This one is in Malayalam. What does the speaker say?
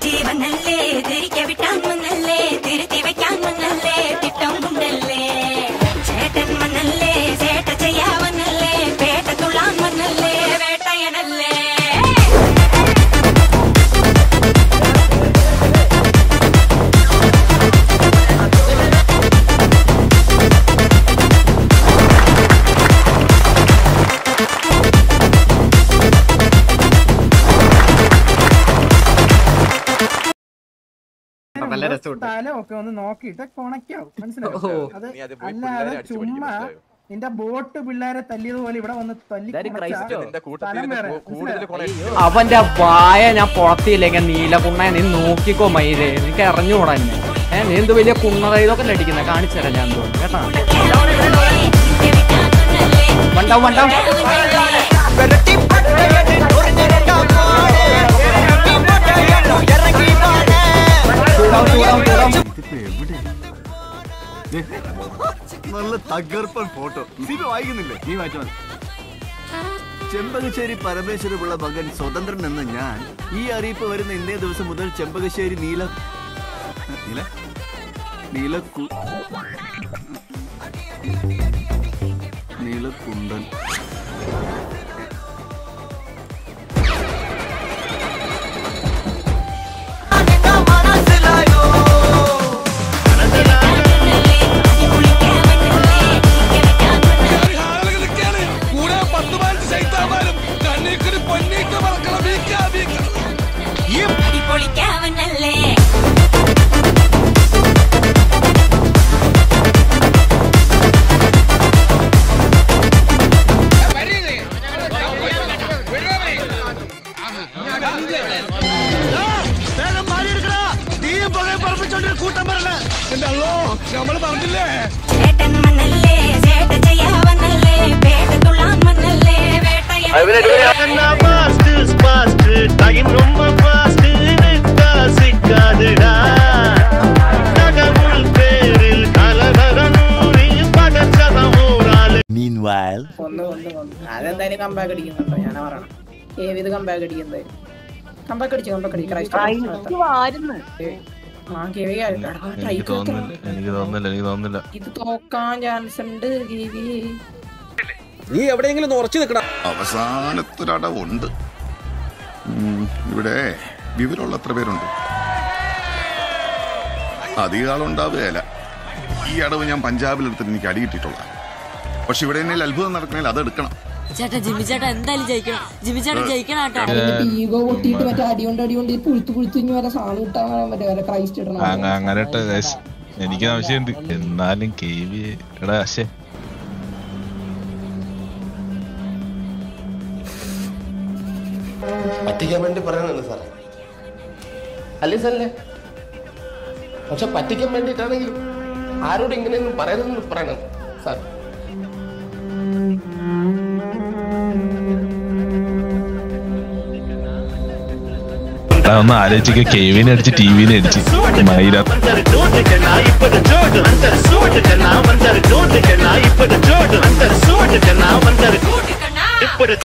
ജീവനല്ലേ തിരികെ വിട്ടാൻ വന്നല്ലേ തിരുത്തി വെക്കാൻ വന്നല്ലേ തിട്ടം കൊണ്ടല്ലേ ചേട്ടൻ വന്നല്ലേ ചേട്ട ചെയ്യാവന്നല്ലേ പേട്ട തുള്ളാൻ വന്നല്ലേ വേട്ടയനല്ലേ നല്ല രസമുണ്ട് തല ഒക്കെ ഒന്ന് നോക്കിയിട്ട് കൊണക്കാവും മനസ്സിലായോ ഓ. അത് നീ അത് പോയി അല്ലാതെ പിള്ളേരെ അടിച്ച് പഠിക്കും, ചുമ്മാ മനസ്സിലായോ? നിന്റെ ബോട്ട് പിള്ളേരെ തല്ലിയതുപോലെ ഇവിടെ വന്ന് തല്ലി ഇതാര് കൊണച്ചാ ക്രൈസ്റ്റോ? നിന്റെ കൂട്ടത്തിൽ സ്ഥലം നിന്ന് വേറെ, കൂ- കൂടുതൽ മനസ്സിലായോ? കൊണ അവന്റെ വായ ഞാൻ പൊളത്തിയില്ലെങ്കിൽ നീലകുണ്ണ നീ നോക്കിക്കോ മയിലേ നിനക്ക് അറിഞ്ഞുകൂടാ എന്നെ ഏ നീ എന്ത് വലിയ കുണ്ണറ ഇതൊക്കെ അടിക്കുന്ന കാണിച്ചു തരാം ഞാൻ തോന്നുന്നു കേട്ടാ വണ്ടാവും വണ്ടാവും ചൂടാവും ചൂടാവും ചൂടാവും ഇതിപ്പോ എവിടെ ദേ, നല്ല തകർപ്പൻ ഫോട്ടോ സിബി വായിക്കുന്നില്ലേ നീ വായിച്ചാ മതി ചെമ്പകശ്ശേരി പരമേശ്വരമുള്ള മകൻ സ്വതന്ത്രൻ എന്ന ഞാൻ ഈ അറിയിപ്പ് വരുന്ന ഇന്നേ ദിവസം മുതൽ ചെമ്പകശ്ശേരി നീല നീല നീലക്കു നീലക്കുണ്ടൻ കൂടെ പത്ത് പതിനഞ്ച് സൈത്താമാരും കണ്ണീക്കടി പൊന്നീക്ക് പറക്കണം വീക്കാ വീക്ക പൊളിക്കാവനല്ലേ എന്റെ അല്ലോ നമ്മൾ പറഞ്ഞില്ലേ ചേട്ടൻ വന്നല്ലേ ചേട്ട ചെയ്യാവന്നല്ലേ പേട്ട തുള്ളാൻ വന്നല്ലേ വേട്ടയനല്ലേ Meanwhile, ഒന്ന് ഒന്ന് ഒന്ന് അതെന്തായാലും കമ്പാക്ക് അടിക്കുന്നുണ്ടോ ഞാനാ പറയണം ഏത് ഇത് കമ്പാക്ക് അടിക്കുന്നത് കമ്പാക്ക് അടിച്ചു കമ്പാക്ക് അടിക്കും എനിക്ക് തോന്നുന്നില്ല എനിക്ക് തോന്നുന്നില്ല എനിക്ക് തോന്നുന്നില്ല ഇത് തോക്കാൻ ചാൻസ് ഉണ്ട് ഗീവി നീ എവിടെയെങ്കിലും ഒന്ന് ഉറച്ചു നിൽക്കണം അവസാനത്തൊരടവുണ്ട് ഉം, ഇവിടെ വിവരമുള്ള എത്ര പേരുണ്ട് അധികം ആളുണ്ടാവുകയല്ല ഈ അടവ് ഞാൻ പഞ്ചാബിലെടുത്തിട്ട് എനിക്ക് അടി കിട്ടിയിട്ടുള്ള പക്ഷെ ഇവിടെ എന്നെ അത്ഭുതം നടക്കണേൽ അത് എടുക്കണം ചേട്ടാ ജിമ്മി ചേട്ടാ എന്തായാലും ജയിക്കണം ജിമ്മി ചേട്ടാ ജയിക്കണം കേട്ടോ ഈഗോ പൊട്ടിയിട്ട് മറ്റേ അടികൊണ്ട് അടികൊണ്ട് ഈ പുഴുത്ത് പുഴുത്ത് ഇനി വരെ സാധനം കിട്ടാൻ മറ്റേ വരെ ക്രൈസ്റ്റ് ഇടണം അങ്ങ- അങ്ങനെ ഇട്ട് guys. എനിക്ക് ആവശ്യമുണ്ട് എന്നാലും കെ വി എടാ പക്ഷേ പറ്റിക്കാൻ വേണ്ടി പറയുന്നുണ്ട് സാറേ അല്ലേ സാറല്ലേ പക്ഷെ പറ്റിക്കാൻ വേണ്ടിയിട്ടാണെങ്കിൽ ആരോടും ഇങ്ങനെയൊന്നും പറയരുതെന്ന് പറയണം സാർ എടാ, ഒന്ന് ആലോചിക്ക കെ വിനെ അടിച്ച് ടി വിനെ അടിച്ച് മൈര കൂട്ടിക്കണ്ണാ